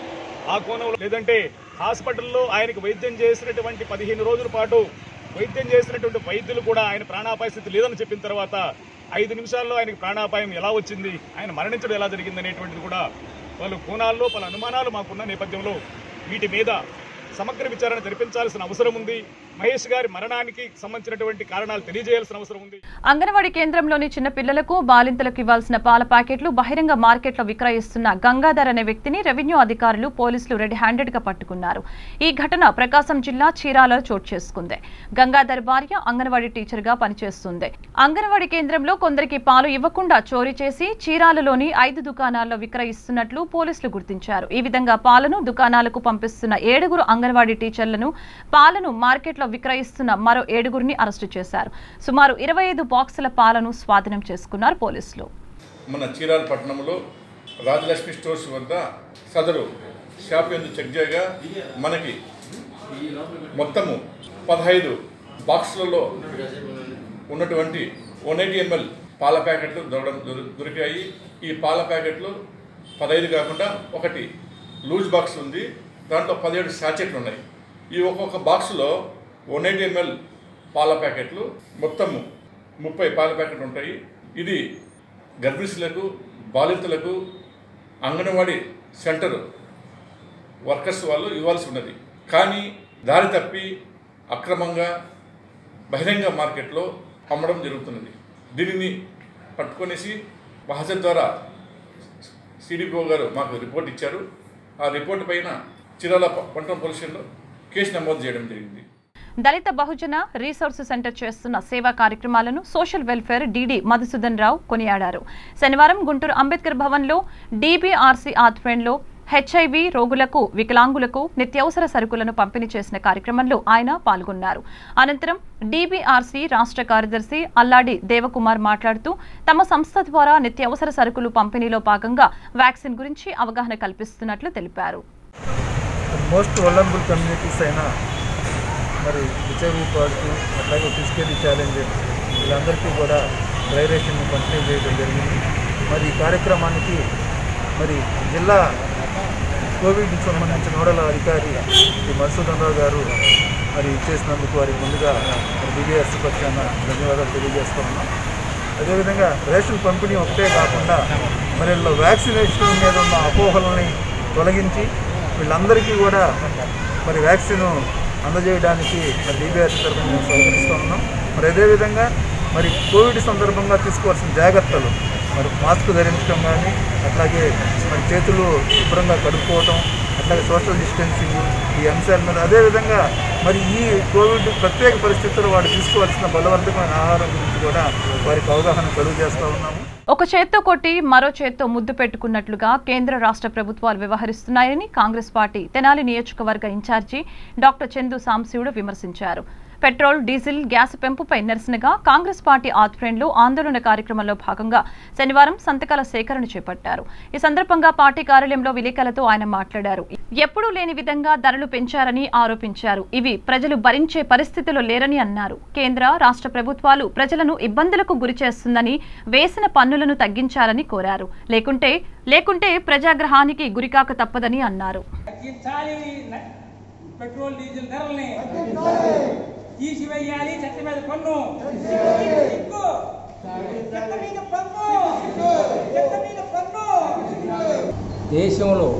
ఆ కోణంలో లేదంటే హాస్పిటల్లో ఆయనకు వైద్యం చేసినటువంటి పదిహేను రోజుల పాటు వైద్యం చేసినటువంటి వైద్యులు కూడా ఆయన ప్రాణాపాయ స్థితి లేదని చెప్పిన తర్వాత ఐదు నిమిషాల్లో ఆయనకు ప్రాణాపాయం ఎలా వచ్చింది ఆయన మరణించడం ఎలా జరిగింది అనేటువంటిది కూడా పలు కోణాల్లో పలు అనుమానాలు మాకున్న నేపథ్యంలో వీటి మీద సమగ్ర విచారణ జరిపించాల్సిన అవసరం ఉంది మహేష్ గారి మరణానికి సంబంధించినటువంటి కారణాలు తెలియజేయాల్సిన అవసరం ఉంది అంగన్వాడీ కేంద్రంలోని చిన్న పిల్లలకు బాలింతలకు ఇవ్వాల్సిన పాల ప్యాకెట్లు బహిరంగ మార్కెట్లో విక్రయిస్తున్న గంగాధర్ అనే వ్యక్తిని రెవెన్యూ అధికారులు పోలీసులు రెడ్ హ్యాండెడ్ గా పట్టుకున్నారు ఈ ఘటన ప్రకాశం జిల్లా చీరాలలో చోటు చేసుకుంది గంగాధర్ భార్య అంగన్వాడీ టీచర్ గా పనిచేస్తుంది అంగన్వాడీ కేంద్రంలో కొందరికి పాలు ఇవ్వకుండా చోరీ చేసి చీరాలలోని ఐదు దుకాణాల్లో విక్రయిస్తున్నట్లు పోలీసులు గుర్తించారు ఈ విధంగా పాలను దుకాణాలకు పంపిస్తున్న ఏడుగురు అంగన్వాడీ టీచర్లను పాలను మార్కెట్లో విక్రయిస్తున్న మరో ఏడుగురిని అరెస్టు చేశారు సుమారు ఇరవై ఐదు బాక్సుల పాలను స్వాధీనం చేసుకున్నారు పోలీసులు మన చీరాల పట్టణంలో రాజలక్ష్మి స్టోర్స్ వద్ద సదరు షాప్ ఎందు చెక్ చేయగా మనకి మొత్తము పదహైదు బాక్సులలో ఉన్నటువంటి వన్ ఎయిటీ ఎంఎల్ పాల ప్యాకెట్లు దొరకడం దొరి- దొరికాయి ఈ పాల ప్యాకెట్లు పదహైదు కాకుండా ఒకటి లూజ్ బాక్స్ ఉంది దాంట్లో పదిహేడు శాచెట్లు ఉన్నాయి ఈ ఒక్కొక్క బాక్సులో వన్ ఎయిటీ ఎంఎల్ పాల ప్యాకెట్లు మొత్తము ముప్పై పాల ప్యాకెట్లు ఉంటాయి ఇది గర్భిణీలకు బాలింతలకు అంగన్వాడీ సెంటర్ వర్కర్స్ వాళ్ళు ఇవ్వాల్సి ఉన్నది కానీ దారి తప్పి అక్రమంగా బహిరంగ మార్కెట్లో అమ్మడం జరుగుతున్నది దీనిని పట్టుకొనేసి మహాజన్ ద్వారా సిడిపిఓ గారు మాకు రిపోర్ట్ ఇచ్చారు ఆ రిపోర్ట్ పైన చిరాల పంటం పోలీస్ స్టేషన్లో కేసు నమోదు చేయడం జరిగింది దళిత బహుజన రీసోర్స్ సెంటర్ చేస్తున్న సేవా కార్యక్రమాలను social welfare DD Madhusudan Rao కొనియాడారు శనివారం గుంటూరు అంబేద్కర్ భవన్లో డీబీఆర్సీ ఆధ్వర్యంలో హెచ్ఐవి రోగులకు వికలాంగులకు నిత్యావసర సరుకులను పంపిణీ చేసిన కార్యక్రమంలో ఆయన పాల్గొన్నారు అనంతరం డీబీఆర్సీ రాష్ట్ర కార్యదర్శి అల్లాడి దేవకుమార్ మాట్లాడుతూ తమ సంస్థ ద్వారా నిత్యావసర సరుకులు పంపిణీలో భాగంగా వ్యాక్సిన్ గురించి అవగాహన కల్పిస్తున్నట్లు తెలిపారు మోస్ట్ వలనబుల్ కమ్యూనిటీస్ అయిన మరి హెచ్ఐవి పాజిటివ్ అట్లాగే ఫిజికల్లీ ఛాలెంజ్ వీళ్ళందరికీ కూడా డ్రై రేషన్ పంపిణీ చేయడం జరిగింది మరి ఈ కార్యక్రమానికి మరి జిల్లా కోవిడ్కి సంబంధించిన నోడల్ అధికారి శ్రీ మధుసూదన్ రావు గారు మరి ఇచ్చేసినందుకు వారికి ముందుగా మరి బీబీఎస్ పక్షాన ధన్యవాదాలు తెలియజేస్తూ ఉన్నాం అదేవిధంగా రేషన్ పంపిణీ ఒకటే కాకుండా మరి వీళ్ళ వ్యాక్సినేషన్ మీద ఉన్న అపోహలని తొలగించి వీళ్ళందరికీ కూడా మరి వ్యాక్సిన్ అందజేయడానికి మరి డీబీఆర్సీ తరఫున మేము సహకరిస్తూ ఉన్నాం మరి అదేవిధంగా మరి కోవిడ్ సందర్భంగా తీసుకోవాల్సిన జాగ్రత్తలు మరి మాస్క్ ధరించడం కానీ అట్లాగే మరి చేతులు శుభ్రంగా కడుక్కోవటం అట్లాగే సోషల్ డిస్టెన్సింగ్ ఈ అంశాల మీద అదేవిధంగా మరి ఈ కోవిడ్ ప్రత్యేక పరిస్థితుల్లో వాడు తీసుకోవాల్సిన బలవర్ధకమైన ఆహారం గురించి కూడా వారికి అవగాహన కలుగు చేస్తూ ఉన్నాము ఒక చేత్తో కొట్టి మరో చేత్తో ముద్దు పెట్టుకున్నట్లుగా కేంద్ర రాష్ట్ర ప్రభుత్వాలు వ్యవహరిస్తున్నాయని కాంగ్రెస్ పార్టీ తెనాలి నియోజకవర్గ ఇన్ఛార్జి డాక్టర్ చందు సాంశివుడు విమర్శించారు పెట్రోల్ డీజిల్ గ్యాస్ పెంపుపై నిరసనగా కాంగ్రెస్ పార్టీ ఆధ్వర్యంలో ఆందోళన కార్యక్రమంలో భాగంగా శనివారం సంతకాల సేకరణ చేపట్టారు ఈ సందర్భంగా పార్టీ కార్యాలయంలో విలేకరులతో ఆయన మాట్లాడారు ఎప్పుడూ లేని విధంగా ధరలు పెంచారని ఆరోపించారు ఇవి ప్రజలు భరించే పరిస్థితిలో లేరని అన్నారు కేంద్ర రాష్ట్ర ప్రభుత్వాలు ప్రజలను ఇబ్బందులకు గురి చేస్తుందని వేసిన పన్నులను తగ్గించాలని కోరారు లేకుంటే లేకుంటే ప్రజాగ్రహానికి గురికాక తప్పదని అన్నారు తగ్గించాలి పెట్రోల్ డీజిల్ ధరల్ని తీసివేయాలి చెత్త మీద పన్ను సిగ్గు. చెత్త మీద పన్ను చెత్త మీద పన్ను దేశంలో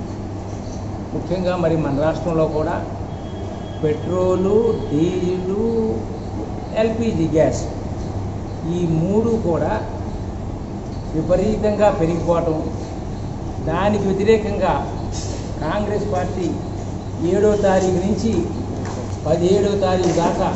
ముఖ్యంగా మరి మన రాష్ట్రంలో కూడా పెట్రోలు డీజిలు ఎల్పిజి గ్యాస్ ఈ మూడు కూడా విపరీతంగా పెరిగిపోవటం దానికి వ్యతిరేకంగా కాంగ్రెస్ పార్టీ ఏడో తారీఖు నుంచి పదిహేడో తారీఖు దాకా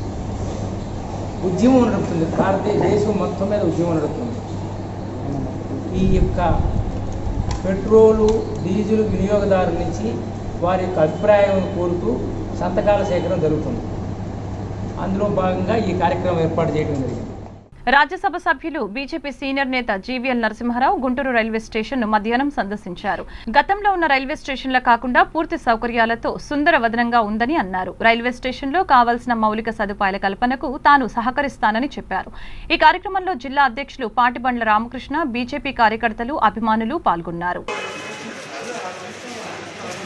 ఉద్యమం నడుపుతుంది భారతదేశం మొత్తం మీద ఉద్యమం నడుపుతుంది ఈ యొక్క పెట్రోలు డీజిల్ వినియోగదారుల నుంచి వారి యొక్క అభిప్రాయం కోరుతూ సంతకాల సేకరణ జరుగుతుంది అందులో భాగంగా ఈ కార్యక్రమం ఏర్పాటు చేయడం జరిగింది రాజ్యసభ సభ్యులు బీజేపీ సీనియర్ నేత GVL Narasimha Rao Guntur railway station మధ్యాహ్నం సందర్శించారు గతంలో ఉన్న రైల్వే స్టేషన్ల కాకుండా పూర్తి సౌకర్యాలతో సుందరవదనంగా ఉందని అన్నారు రైల్వే స్టేషన్లో కావాల్సిన మౌలిక సదుపాయాల కల్పనకు తాను సహకరిస్తానని చెప్పారు ఈ కార్యక్రమంలో జిల్లా అధ్యక్షులు పాటిబండ్ల రామకృష్ణ బీజేపీ కార్యకర్తలు అభిమానులు పాల్గొన్నారు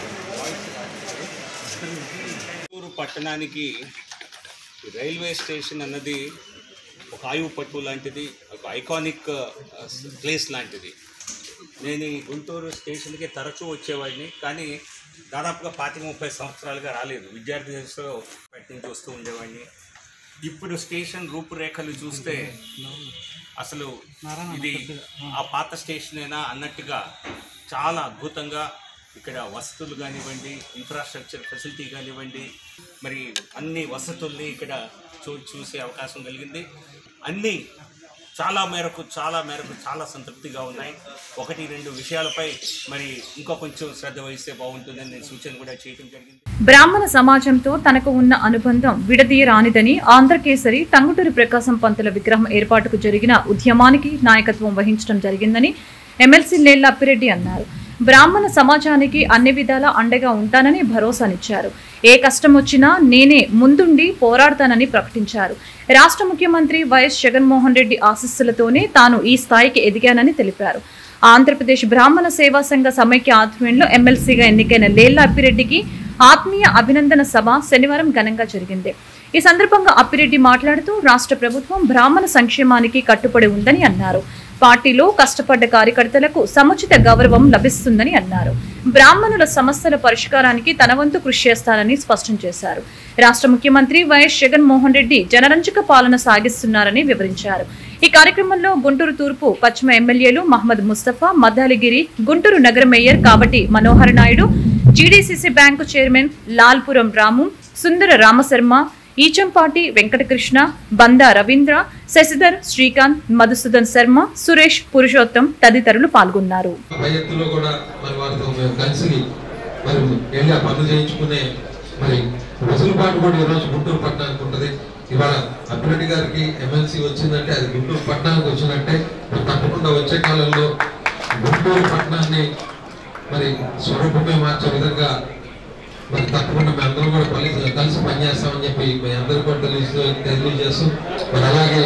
పట్టణానికి రైల్వే స్టేషన్ అన్నది ఒక ఆయువు పట్టు లాంటిది ఒక ఐకానిక్ ప్లేస్ లాంటిది నేను ఈ గుంటూరు స్టేషన్కి తరచూ వచ్చేవాడిని కానీ దాదాపుగా పాతిక ముప్పై సంవత్సరాలుగా రాలేదు విద్యార్థి దశలో బయట నుంచి వస్తూ ఉండేవాడిని ఇప్పుడు స్టేషన్ రూపురేఖలు చూస్తే అసలు ఇది ఆ పాత స్టేషనేనా అన్నట్టుగా చాలా అద్భుతంగా ఇక్కడ వసతులు కానివ్వండి ఇన్ఫ్రాస్ట్రక్చర్ ఫెసిలిటీ కానివ్వండి మరి అన్ని వసతుల్ని ఇక్కడ చూ చూసే అవకాశం కలిగింది అన్నీ చాలా మేరకు చాలా మేరకు చాలా సంతృప్తిగా ఉన్నాయి ఒకటి రెండు విషయాలపై మరి ఇంకా కొంచెం శ్రద్ధ వహిస్తే బాగుంటుందని నేను సూచన కూడా చేయడం జరిగింది బ్రాహ్మణ సమాజంతో తనకు ఉన్న అనుబంధం విడదీయరానిదని ఆంధ్రకేసరి టంగుటూరి ప్రకాశం పంతుల విగ్రహం ఏర్పాటుకు జరిగిన ఉద్యమానికి నాయకత్వం వహించడం జరిగిందని ఎమ్మెల్సీ నేళ్ల అప్పిరెడ్డి అన్నారు బ్రాహ్మణ సమాజానికి అన్ని విధాలా అండగా ఉంటానని భరోసానిచ్చారు ఏ కష్టం వచ్చినా నేనే ముందుండి పోరాడతానని ప్రకటించారు రాష్ట్ర ముఖ్యమంత్రి వైఎస్ జగన్మోహన్ రెడ్డి ఆశీస్సులతోనే తాను ఈ స్థాయికి ఎదిగానని తెలిపారు ఆంధ్రప్రదేశ్ బ్రాహ్మణ సేవా సంఘ సమైక్య ఆధ్వర్యంలో ఎమ్మెల్సీగా ఎన్నికైన లేళ్ల అప్పిరెడ్డికి ఆత్మీయ అభినందన సభ శనివారం ఘనంగా జరిగింది ఈ సందర్భంగా అప్పిరెడ్డి మాట్లాడుతూ రాష్ట్ర ప్రభుత్వం బ్రాహ్మణ సంక్షేమానికి కట్టుబడి ఉందని అన్నారు పార్టీలో కష్టపడ్డ కార్యకర్తలకు సముచిత గౌరవం లభిస్తుందని అన్నారు బ్రాహ్మణుల సమస్యల పరిష్కారానికి తన వంతు కృషి చేస్తానని స్పష్టం చేశారు రాష్ట్ర ముఖ్యమంత్రి వైఎస్ జగన్మోహన్ రెడ్డి జనరంజక పాలన సాగిస్తున్నారని వివరించారు ఈ కార్యక్రమంలో గుంటూరు తూర్పు పశ్చిమ ఎమ్మెల్యేలు మహమ్మద్ ముస్తఫా మద్దాలిగిరి గుంటూరు నగర mayor Kavati Manohar Naidu GDCC bank chairman Lalpuram Ramu Sundara Ramasharma Echampati Venkatakrishna Banda Ravindra Shashidhar Srikanth Madhusudan Sharma Suresh Purushottam తదితరులు పాల్గొన్నారు పై ఎత్తులో కూడా మరి వారితో మేము కలిసి మరి వెళ్ళి ఆ పనులు చేయించుకునే మరి వెసులుబాటు కూడా ఈరోజు గుంటూరు పట్టణానికి ఉంటుంది ఇవాళ అప్పిరెడ్డి గారికి ఎమ్మెల్సీ వచ్చిందంటే అది గుంటూరు పట్టణానికి వచ్చినట్టే మరి తప్పకుండా వచ్చే కాలంలో గుంటూరు పట్టణాన్ని మరి స్వరూపమే మార్చే విధంగా మరి తప్పకుండా మీ అందరూ కూడా కలిసి కలిసి పనిచేస్తామని చెప్పి మీ అందరూ కూడా తెలియజేస్తూ తెలియజేస్తూ మరి అలాగే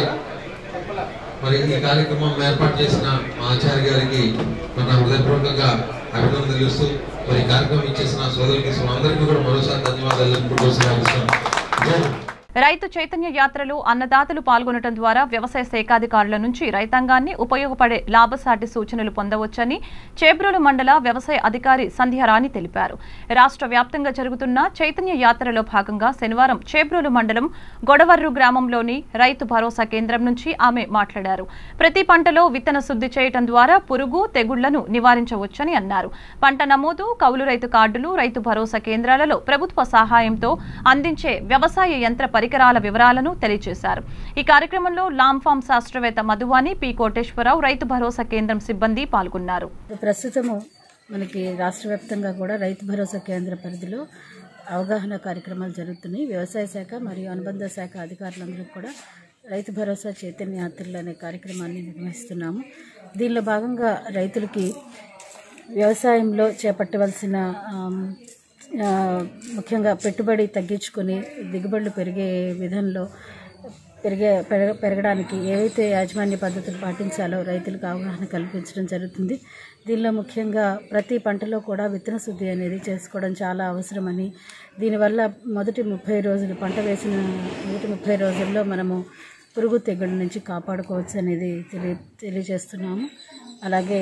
మరి ఈ కార్యక్రమం ఏర్పాటు చేసిన మా ఆచార్య గారికి మన హృదయపూర్వకంగా అభినందనలు తెలుస్తూ మరి ఈ కార్యక్రమం ఇచ్చేసిన సోదరులకి అందరికీ కూడా మరోసారి ధన్యవాదాలు తెలుపుకుంటూ రైతు చైతన్య యాత్రలో అన్నదాతలు పాల్గొనడం ద్వారా వ్యవసాయ శాఖాధికారుల నుంచి రైతాంగాన్ని ఉపయోగపడే లాభసాటి సూచనలు పొందవచ్చని చేబ్రోలు మండల వ్యవసాయ అధికారి సంధ్యారాణి తెలిపారు రాష్ట్ర వ్యాప్తంగా జరుగుతున్న చైతన్య యాత్రలో భాగంగా శనివారం చేబ్రోలు మండలం గొడవర్రు గ్రామంలోని రైతు భరోసా కేంద్రం నుంచి ఆమె మాట్లాడారు ప్రతి పంటలో విత్తన శుద్ధి చేయడం ద్వారా పురుగు తెగుళ్లను నివారించవచ్చని అన్నారు పంట నమోదు కౌలు రైతు కార్డులు రైతు భరోసా కేంద్రాలలో ప్రభుత్వ సహాయంతో అందించే వ్యవసాయ యంత్ర పరికరాల వివరాలను తెలియజేశారు ఈ కార్యక్రమంలో లాంఫామ్ శాస్త్రవేత్త మధువాని పి కోటేశ్వరరావు రైతు భరోసా కేంద్రం సిబ్బంది పాల్గొన్నారు ప్రస్తుతము మనకి రాష్ట్ర వ్యాప్తంగా కూడా రైతు భరోసా కేంద్ర పరిధిలో అవగాహన కార్యక్రమాలు జరుగుతున్నాయి వ్యవసాయ శాఖ మరియు అనుబంధ శాఖ అధికారులందరూ కూడా రైతు భరోసా చైతన్య యాత్రలు అనే కార్యక్రమాన్ని నిర్వహిస్తున్నాము దీనిలో భాగంగా రైతులకి వ్యవసాయంలో చేపట్టవలసిన ఆమ్, ఆ, ముఖ్యంగా పెట్టుబడి తగ్గించుకొని దిగుబడులు పెరిగే విధంలో పెరిగే పెరగ- పెరగడానికి ఏవైతే యాజమాన్య పద్ధతులు పాటించాలో రైతులకు అవగాహన కల్పించడం జరుగుతుంది దీనిలో ముఖ్యంగా ప్రతి పంటలో కూడా విత్తన శుద్ధి అనేది చేసుకోవడం చాలా అవసరమని దీనివల్ల మొదటి ముప్పై రోజులు పంట వేసిన మొదటి ముప్పై రోజుల్లో మనము పురుగు తెగుళ్ళ నుంచి కాపాడుకోవచ్చు అనేది తెలియ తెలియజేస్తున్నాము అలాగే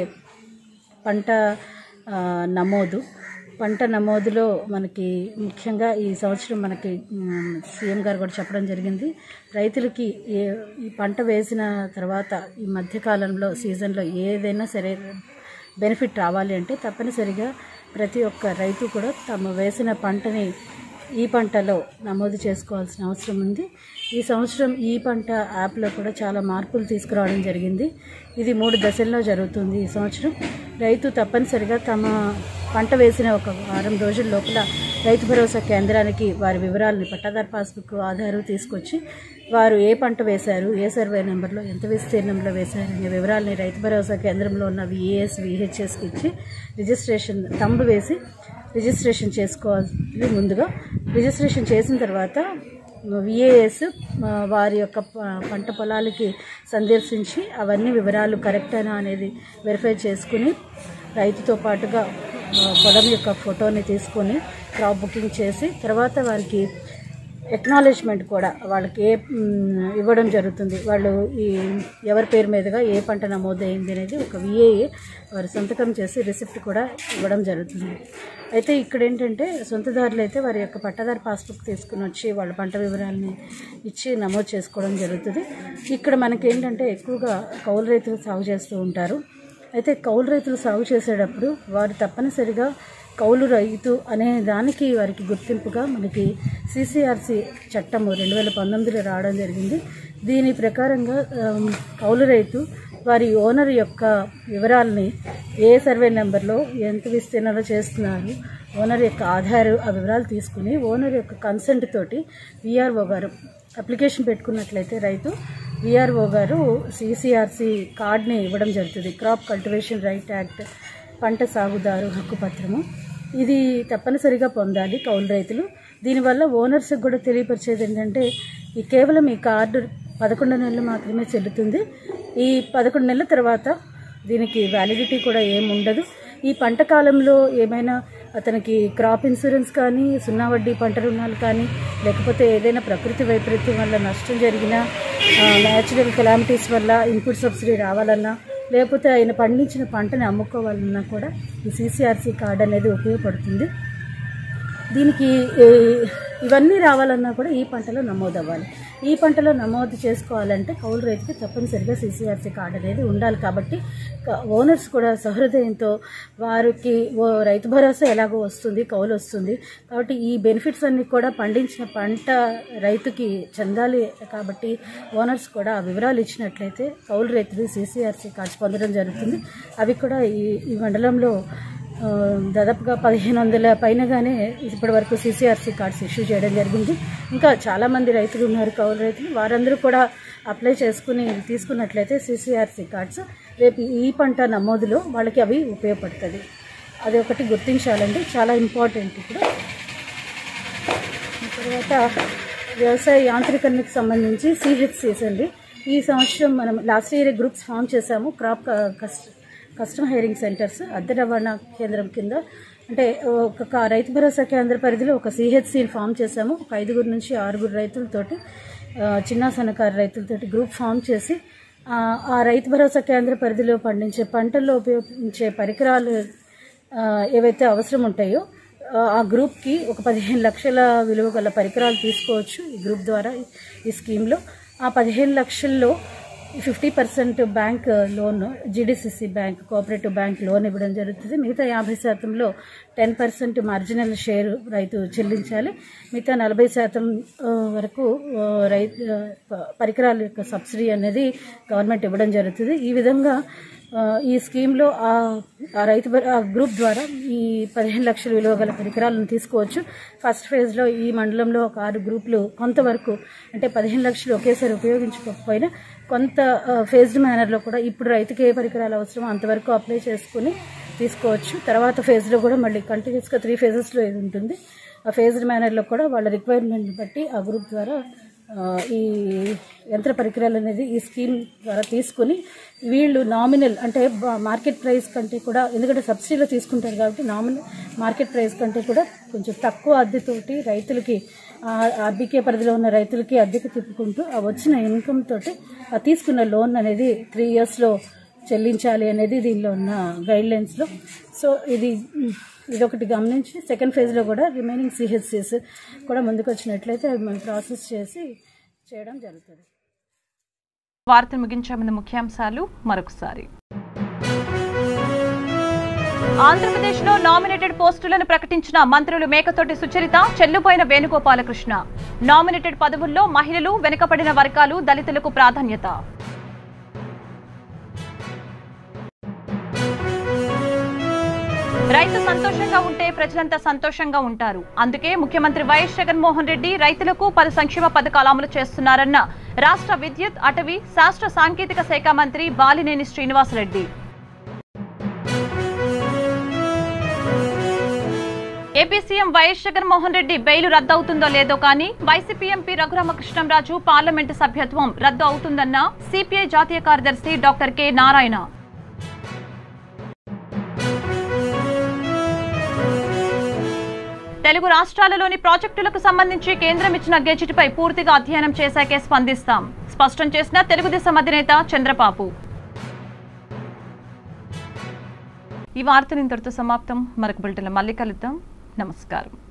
పంట ఆ, నమోదు పంట నమోదులో మనకి ముఖ్యంగా ఈ సంవత్సరం మనకి మ్, సీఎం గారు కూడా చెప్పడం జరిగింది రైతులకి ఏ ఈ పంట వేసిన తర్వాత ఈ మధ్యకాలంలో సీజన్లో ఏదైనా సరే బెనిఫిట్ రావాలి అంటే తప్పనిసరిగా ప్రతి ఒక్క రైతు కూడా తమ వేసిన పంటని ఈ పంటలో నమోదు చేసుకోవాల్సిన అవసరం ఉంది ఈ సంవత్సరం ఈ పంట యాప్లో కూడా చాలా మార్పులు తీసుకురావడం జరిగింది ఇది మూడు దశల్లో జరుగుతుంది ఈ సంవత్సరం రైతు తప్పనిసరిగా తమ పంట వేసిన ఒక వారం రోజుల లోపల రైతు భరోసా కేంద్రానికి వారి వివరాలని పట్టాదారు పాస్బుక్ ఆధారు తీసుకొచ్చి వారు ఏ పంట వేశారు ఏ సర్వే నెంబర్లో ఎంత విస్తీర్ణంలో వేశారు అనే వివరాలని రైతు భరోసా కేంద్రంలో ఉన్న విఏఎస్ విహెచ్ఎస్కి ఇచ్చి రిజిస్ట్రేషన్ తంబు వేసి రిజిస్ట్రేషన్ చేసుకోవాలి ముందుగా రిజిస్ట్రేషన్ చేసిన తర్వాత విఏఎస్ వారి యొక్క ప- పంట పొలాలకి సందర్శించి అవన్నీ వివరాలు కరెక్టేనా అనేది వెరిఫై చేసుకుని రైతుతో పాటుగా ఆ, పొలం యొక్క ఫోటోని తీసుకొని క్రాప్ బుకింగ్ చేసి తర్వాత వారికి ఎక్నాలెడ్జ్మెంట్ కూడా వాళ్ళకి ఏ మ్, ఇవ్వడం జరుగుతుంది వాళ్ళు ఈ ఎవరి పేరు మీదుగా ఏ పంట నమోదైంది అనేది ఒక విఏఏ వారు సంతకం చేసి రిసిప్ట్ కూడా ఇవ్వడం జరుగుతుంది అయితే ఇక్కడ ఏంటంటే సొంతదారులు అయితే వారి యొక్క పట్టాదారు పాస్బుక్ తీసుకుని వచ్చి వాళ్ళ పంట వివరాలని ఇచ్చి నమోదు చేసుకోవడం జరుగుతుంది ఇక్కడ మనకి ఏంటంటే ఎక్కువగా కౌలు రైతులు సాగు చేస్తూ ఉంటారు అయితే కౌలు రైతులు సాగు చేసేటప్పుడు వారు తప్పనిసరిగా కౌలు రైతు అనే దానికి వారికి గుర్తింపుగా మనకి సిసిఆర్సి చట్టము రెండు వేల పంతొమ్మిదిలో రావడం జరిగింది దీని ప్రకారంగా ఆమ్, కౌలు రైతు వారి ఓనర్ యొక్క వివరాలని ఏ సర్వే నెంబర్లో ఎంత విస్తీర్ణంలో చేస్తున్నారు ఓనర్ యొక్క ఆధార్ ఆ వివరాలు తీసుకుని ఓనర్ యొక్క కన్సెంట్ తోటి విఆర్ఓ గారు అప్లికేషన్ పెట్టుకున్నట్లయితే రైతు విఆర్ఓ గారు సిసిఆర్సి కార్డ్ని ఇవ్వడం జరుగుతుంది క్రాప్ కల్టివేషన్ రైట్ యాక్ట్ పంట సాగుదారు హక్కు పత్రము ఇది తప్పనిసరిగా పొందాలి కౌలు రైతులు దీనివల్ల ఓనర్స్కి కూడా తెలియపరిచేది ఏంటంటే ఈ కేవలం ఈ కార్డు పదకొండు నెలలు మాత్రమే చెల్లుతుంది ఈ పదకొండు నెలల తర్వాత దీనికి వ్యాలిడిటీ కూడా ఏమి ఉండదు ఈ పంట కాలంలో ఏమైనా అతనికి క్రాప్ ఇన్సూరెన్స్ కానీ సున్నా వడ్డీ పంట రుణాలు కానీ లేకపోతే ఏదైనా ప్రకృతి వైపరీత్యం వల్ల నష్టం జరిగినా న్యాచురల్ కెలామిటీస్ వల్ల ఇన్పుట్ సబ్సిడీ రావాలన్నా లేకపోతే ఆయన పండించిన పంటని అమ్ముకోవాలన్నా కూడా ఈ సీసీఆర్సీ కార్డు అనేది ఉపయోగపడుతుంది దీనికి ఏ, ఇవన్నీ రావాలన్నా కూడా ఈ పంటలో నమోదు అవ్వాలి ఈ పంటలో నమోదు చేసుకోవాలంటే కౌలు రైతుకి తప్పనిసరిగా సీసీఆర్సీ కార్డు అనేది ఉండాలి కాబట్టి క- ఓనర్స్ కూడా సహృదయంతో వారికి ఓ రైతు భరోసా ఎలాగో వస్తుంది కౌలు వస్తుంది కాబట్టి ఈ బెనిఫిట్స్ అన్ని కూడా పండించిన పంట రైతుకి చెందాలి కాబట్టి ఓనర్స్ కూడా ఆ వివరాలు ఇచ్చినట్లయితే కౌలు రైతులు సీసీఆర్సీ కార్డ్స్ పొందడం జరుగుతుంది అవి కూడా ఈ ఈ మండలంలో ఆ, దాదాపుగా పదిహేను వందల పైనగానే ఇప్పటి వరకు సీసీఆర్సీ కార్డ్స్ ఇష్యూ చేయడం జరిగింది ఇంకా చాలామంది రైతులు ఉన్నారు కౌలు రైతులు వారందరూ కూడా అప్లై చేసుకుని తీసుకున్నట్లయితే సీసీఆర్సీ కార్డ్స్ రేపు ఈ పంట నమోదులో వాళ్ళకి అవి ఉపయోగపడుతుంది అది ఒకటి గుర్తించాలండి చాలా ఇంపార్టెంట్ ఇప్పుడు తర్వాత వ్యవసాయ యాంత్రికరణకు సంబంధించి సిహెచ్సిస్ అండి ఈ సంవత్సరం మనం లాస్ట్ ఇయర్ గ్రూప్స్ ఫామ్ చేశాము క్రాప్ క- కస్ట్ కస్టమ్ హైరింగ్ సెంటర్స్ అద్దె రవాణా కేంద్రం కింద అంటే ఒక క- రైతు భరోసా కేంద్ర పరిధిలో ఒక సిహెచ్సిని ఫామ్ చేశాము ఒక ఐదుగురు నుంచి ఆరుగురు రైతులతోటి ఆ, చిన్న సన్నకారు రైతులతోటి గ్రూప్ ఫామ్ చేసి ఆ, ఆ రైతు భరోసా కేంద్ర పరిధిలో పండించే పంటల్లో ఉపయోగించే పరికరాలు ఆ, ఏవైతే అవసరం ఉంటాయో ఆ, ఆ గ్రూప్కి ఒక పదిహేను లక్షల విలువ గల పరికరాలు తీసుకోవచ్చు ఈ గ్రూప్ ద్వారా ఈ స్కీమ్లో ఆ పదిహేను లక్షల్లో fifty percent bank loan GDCC bank cooperative bank loan ఇవ్వడం జరుగుతుంది మిగతా యాభై శాతంలో టెన్ పర్సెంట్ మార్జినల్ షేర్ రైతు చెల్లించాలి మిగతా నలభై శాతం ఆ, వరకు ఆ, రైతు ఆ, ప- పరికరాల యొక్క సబ్సిడీ అనేది గవర్నమెంట్ ఇవ్వడం జరుగుతుంది ఈ విధంగా ఆ, ఈ స్కీమ్లో ఆ ఆ రైతు భ- ఆ గ్రూప్ ద్వారా ఈ పదిహేను లక్షల విలువ గల పరికరాలను తీసుకోవచ్చు ఫస్ట్ ఫేజ్లో ఈ మండలంలో ఒక ఆరు గ్రూపులు కొంతవరకు అంటే పదిహేను లక్షలు ఒకేసారి ఉపయోగించుకోకపోయినా కొంత ఫేజ్డ్ మేనర్లో కూడా ఇప్పుడు రైతుకి ఏ పరికరాలు అవసరమో అంతవరకు అప్లై చేసుకుని తీసుకోవచ్చు తర్వాత ఫేజ్లో కూడా మళ్ళీ కంటిన్యూస్గా త్రీ ఫేజెస్లో ఇది ఉంటుంది ఆ ఫేజ్డ్ మేనర్లో కూడా వాళ్ళ రిక్వైర్మెంట్ బట్టి ఆ గ్రూప్ ద్వారా ఆ, ఈ యంత్ర పరికరాలు అనేది ఈ స్కీమ్ ద్వారా తీసుకుని వీళ్ళు నామినల్ అంటే బ- మార్కెట్ ప్రైస్ కంటే కూడా ఎందుకంటే సబ్సిడీలో తీసుకుంటారు కాబట్టి నామినల్ మార్కెట్ ప్రైస్ కంటే కూడా కొంచెం తక్కువ అద్దెతోటి రైతులకి ఆ ఆర్బీకే పరిధిలో ఉన్న రైతులకి అద్దెకు తిప్పుకుంటూ ఆ వచ్చిన ఇన్కమ్ తోటి ఆ తీసుకున్న లోన్ అనేది త్రీ ఇయర్స్లో చెల్లించాలి అనేది దీనిలో ఉన్న గైడ్ లైన్స్లో సో ఇది మ్, ఇదొకటి గమనించి సెకండ్ ఫేజ్లో కూడా రిమైనింగ్ సిహెచ్సిస్ కూడా ముందుకు వచ్చినట్లయితే అవి మనం ప్రాసెస్ చేసి చేయడం జరుగుతుంది వార్తలు ముగించే ముందు ముఖ్యాంశాలు మరొకసారి ఆంధ్రప్రదేశ్లో నామినేటెడ్ పోస్టులను ప్రకటించిన మంత్రులు మేకతోటి సుచరిత చెల్లుపోయిన వేణుగోపాలకృష్ణ నామినేటెడ్ పదవుల్లో మహిళలు వెనుకబడిన వర్గాలు దళితులకు ప్రాధాన్యత రైతు సంతోషంగా ఉంటే ప్రజలంతా సంతోషంగా ఉంటారు అందుకే ముఖ్యమంత్రి వైఎస్ జగన్మోహన్ రెడ్డి రైతులకు పలు సంక్షేమ పథకాలు అమలు చేస్తున్నారన్న రాష్ట్ర విద్యుత్ అటవీ శాస్త్ర సాంకేతిక శాఖ మంత్రి Balineni Srinivasa Reddy AP CM YS Jaganmohan Reddy bail రద్దు అవుతుందో లేదో కానీ వైసీపీ ఎంపీ రఘురామకృష్ణంరాజు పార్లమెంటు సభ్యత్వం రద్దు అవుతుందన్న సిపిఐ జాతీయ కార్యదర్శి డాక్టర్ కె నారాయణ తెలుగు రాష్ట్రాలలోని ప్రాజెక్టులకు సంబంధించి కేంద్రం ఇచ్చిన గెజిట్పై పూర్తిగా అధ్యయనం చేశాకే స్పందిస్తాం స్పష్టం చేసిన తెలుగుదేశం అధినేత చంద్రబాబు ఈ వార్తలు ఇంతటితో సమాప్తం మరొక బులెటిన్లో మళ్ళీ కలుద్దాం నమస్కారం